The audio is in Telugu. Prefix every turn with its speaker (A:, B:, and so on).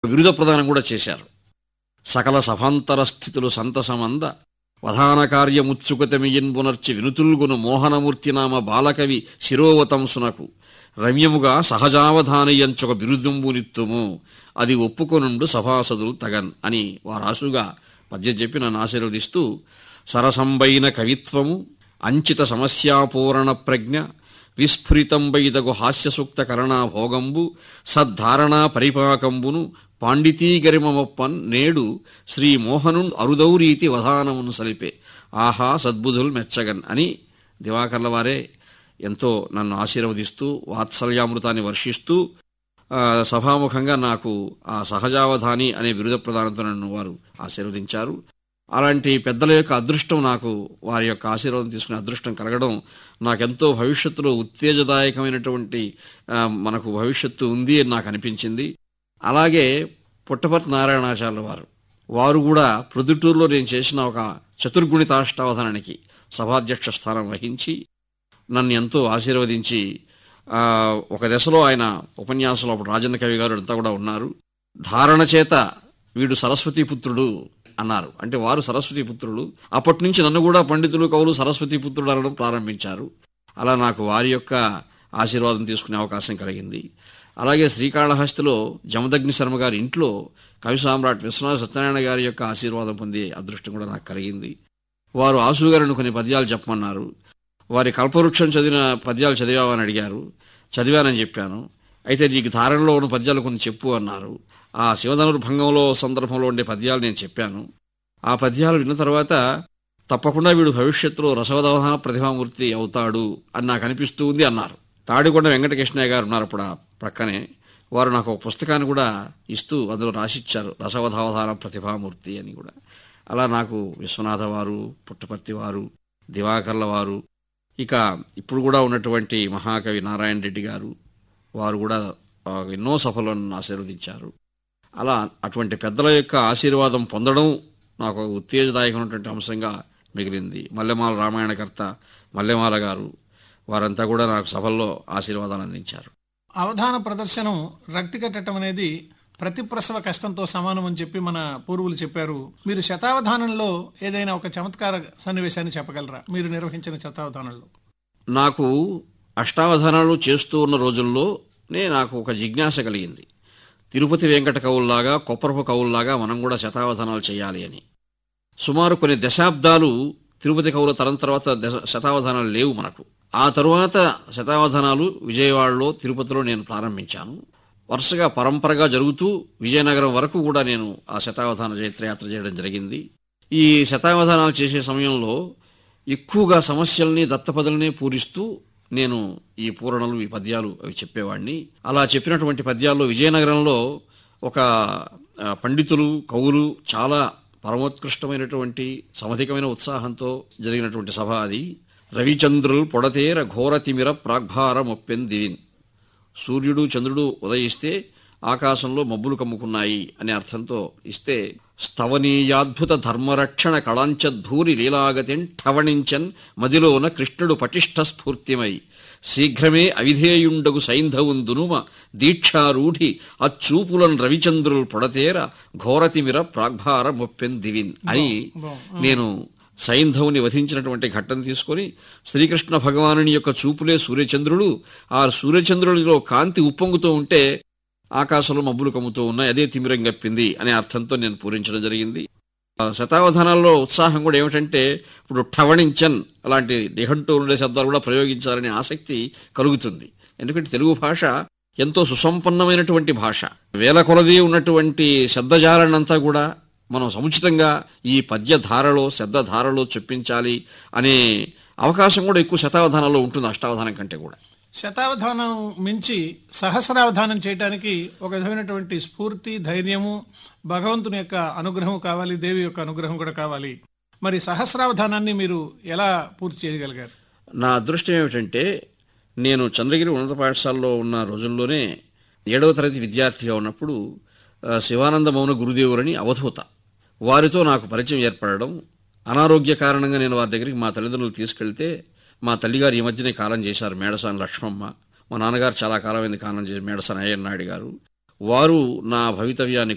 A: బిరుద ప్రదానం కూడా చేశారు సకల సభాంతర స్థితులు సంతసమంద వధాన కార్యముత్సుకతమియన్ పునర్చి వినుతుల్గును మోహనమూర్తి నామ బాలకవి శిరోవతంసునకు రమ్యముగా సహజావధానయంచొక బిరుదంబునిత్తుము అది ఒప్పుకొనుండు సభాసదులు తగన్ అని వారాసుగా పద్యం చెప్పి నన్ను ఆశీర్వదిస్తూ సరసంబైన కవిత్వము అంచిత సమస్యాపూరణ ప్రజ్ఞ విస్ఫురితంబైదగు హాస్యసూక్త కరణా భోగంబు సద్ధారణా పరిపాకంబును పాండితీగరిమమప్పన్ నేడు శ్రీ మోహను అరుదౌరీతి వధానమును సలిపే ఆహా సద్బుధుల్ మెచ్చగన్ అని దివాకర్ల వారే ఎంతో నన్ను ఆశీర్వదిస్తూ వాత్సల్యామృతాన్ని వర్షిస్తూ ఆ, సభాముఖంగా నాకు ఆ సహజావధాని అనే బిరుద ప్రదానంతో నన్ను వారు ఆశీర్వదించారు అలాంటి పెద్దల యొక్క అదృష్టం నాకు వారి యొక్క ఆశీర్వాదం తీసుకునే అదృష్టం కలగడం నాకెంతో భవిష్యత్తులో ఉత్తేజదాయకమైనటువంటి ఆ, మనకు భవిష్యత్తు ఉంది అని నాకు అనిపించింది అలాగే పుట్టపర్తి నారాయణాచార్యుల వారు వారు కూడా ప్రొద్దుటూరులో నేను చేసిన ఒక చతుర్గుణితాష్టావధానానికి సభాధ్యక్ష స్థానం వహించి నన్ను ఎంతో ఆశీర్వదించి ఆ, ఒక దశలో ఆయన ఉపన్యాసంలో అప్పుడు రాజన్న కవి గారు అంతా కూడా ఉన్నారు ధారణ చేత వీడు సరస్వతీ పుత్రుడు అన్నారు అంటే వారు సరస్వతీ పుత్రుడు అప్పటి నుంచి నన్ను కూడా పండితులు కవులు సరస్వతీ పుత్రుడు అనడం ప్రారంభించారు అలా నాకు వారి యొక్క ఆశీర్వాదం తీసుకునే అవకాశం కలిగింది అలాగే శ్రీకాళహస్తిలో జమదగ్ని శర్మ గారి ఇంట్లో కవి సామ్రాట్ విశ్వనాథ సత్యనారాయణ గారి యొక్క ఆశీర్వాదం పొందే అదృష్టం కూడా నాకు కలిగింది వారు ఆసు గారిని కొన్ని పద్యాలు చెప్పమన్నారు వారి కల్పవృక్షం చదివిన పద్యాలు చదివావని అడిగారు చదివానని చెప్పాను అయితే నీకు ధారణలో ఉన్న పద్యాలు కొన్ని చెప్పు అన్నారు ఆ శివధనుర్ భంగంలో సందర్భంలో ఉండే పద్యాలు నేను చెప్పాను ఆ పద్యాలు విన్న తర్వాత తప్పకుండా వీడు భవిష్యత్తులో రసవదవధాన ప్రతిభామూర్తి అవుతాడు అని నాకు అనిపిస్తూ ఉంది అన్నారు తాడికొండ వెంకటకృష్ణయ్య గారు ఉన్నారు అప్పుడు ఆ ప్రక్కనే వారు నాకు ఒక పుస్తకాన్ని కూడా ఇస్తూ అందులో రాసిచ్చారు రసవధావధాన ప్రతిభామూర్తి అని కూడా అలా నాకు విశ్వనాథ వారు పుట్టపర్తి వారు దివాకర్ల వారు ఇక ఇప్పుడు కూడా ఉన్నటువంటి మహాకవి నారాయణ రెడ్డి గారు వారు కూడా ఆ, ఎన్నో సభలను ఆశీర్వదించారు అలా అటువంటి పెద్దల యొక్క ఆశీర్వాదం పొందడం నాకు ఒక ఉత్తేజదాయకమైనటువంటి అంశంగా మిగిలింది మల్లెమాల రామాయణకర్త మల్లెమాల గారు వారంతా కూడా నాకు సభల్లో ఆశీర్వాదాలు అందించారు
B: అవధాన ప్రదర్శనం రక్తి కట్టడం అనేది ప్రతి ప్రసవ కష్టంతో సమానం అని చెప్పి మన పూర్వులు చెప్పారు మీరు శతావధానంలో ఏదైనా ఒక చమత్కార సన్నివేశాన్ని చెప్పగలరా మీరు నిర్వహించిన శతావధానంలో
A: నాకు అష్టావధానాలు చేస్తూ ఉన్న రోజుల్లోనే నాకు ఒక జిజ్ఞాస కలిగింది తిరుపతి వెంకట కవుల్లాగా కొప్పరపు కవుల్లాగా మనం కూడా శతావధానాలు చేయాలి అని సుమారు కొన్ని దశాబ్దాలు తిరుపతి కవుల తరం తర్వాత దశ శతావధానాలు లేవు మనకు ఆ తరువాత శతావధానాలు విజయవాడలో తిరుపతిలో నేను ప్రారంభించాను వరుసగా పరంపరగా జరుగుతూ విజయనగరం వరకు కూడా నేను ఆ శతావధాన జైత్రయాత్ర చేయడం జరిగింది ఈ శతావధానాలు చేసే సమయంలో ఎక్కువగా సమస్యల్ని దత్తపదుల్ని పూరిస్తూ నేను ఈ పూరణలు ఈ పద్యాలు అవి చెప్పేవాడిని అలా చెప్పినటువంటి పద్యాల్లో విజయనగరంలో ఒక ఆ, పండితులు కవులు చాలా పరమోత్కృష్టమైనటువంటి సమధికమైన ఉత్సాహంతో జరిగినటువంటి సభ అది రవిచంద్రులు పొడతేర ఘోర తిమిర ప్రాగ్భార మొప్పెన్ దివిన్ సూర్యుడు చంద్రుడు ఉదయిస్తే ఆకాశంలో మబ్బులు కమ్ముకున్నాయి అనే అర్థంతో ఇస్తే స్తవనీయాద్భుత ధర్మరక్షణ కళాంచద్ధూరి లీలాగతిన్ ఠవణించన్ మదిలోన కృష్ణుడు పటిష్ట స్ఫూర్తిమై శీఘ్రమే అవిధేయుండగు సైంధవున్ దునుమ దీక్షారూఢి అచ్చూపులను రవిచంద్రులు పొడతేర ఘోరతిమిర ప్రాగ్భార మొప్పెన్ దివిన్ అని నేను సైంధవుని వధించినటువంటి ఘట్టం తీసుకొని శ్రీకృష్ణ భగవానుని యొక్క చూపులే సూర్యచంద్రుడు ఆ సూర్యచంద్రుడిలో కాంతి ఉప్పొంగుతూ ఉంటే ఆకాశంలో మబ్బులు కమ్ముతూ ఉన్నాయి అదే తిమిరం గప్పింది అనే అర్థంతో నేను పూరించడం జరిగింది ఆ శతావధానాల్లో ఉత్సాహం కూడా ఏమిటంటే ఇప్పుడు ఠవణించన్ అలాంటి నిఘంటూ ఉండే శబ్దాలు కూడా ప్రయోగించాలనే ఆసక్తి కలుగుతుంది ఎందుకంటే తెలుగు భాష ఎంతో సుసంపన్నమైనటువంటి భాష వేల కొలది ఉన్నటువంటి శబ్దజాలనంతా కూడా మనం సముచితంగా ఈ పద్యధారలో శబ్దధారలో చొప్పించాలి అనే అవకాశం కూడా ఎక్కువ శతావధానాల్లో ఉంటుంది అష్టావధానం కంటే కూడా
B: శతావధానం మించి సహస్రావధానం చేయడానికి ఒక విధమైనటువంటి స్ఫూర్తి ధైర్యము భగవంతుని యొక్క అనుగ్రహం కావాలి దేవి యొక్క అనుగ్రహం కూడా కావాలి మరి సహస్రావధానాన్ని మీరు ఎలా పూర్తి చేయగలిగారు
A: నా అదృష్టం ఏమిటంటే నేను చంద్రగిరి ఉన్నత పాఠశాలలో ఉన్న రోజుల్లోనే ఏడవ తరగతి విద్యార్థిగా ఉన్నప్పుడు ఆ, శివానంద మౌన గురుదేవులని అవధూత వారితో నాకు పరిచయం ఏర్పడడం అనారోగ్య కారణంగా నేను వారి దగ్గరికి మా తల్లిదండ్రులు తీసుకెళ్తే మా తల్లిగారు ఈ మధ్యనే కాలం చేశారు మేడసాని లక్ష్మమ్మ మా నాన్నగారు చాలా కాలమైంది కాలం చేసి మేడసాని అయ్యన్నాయుడు గారు వారు నా భవితవ్యాన్ని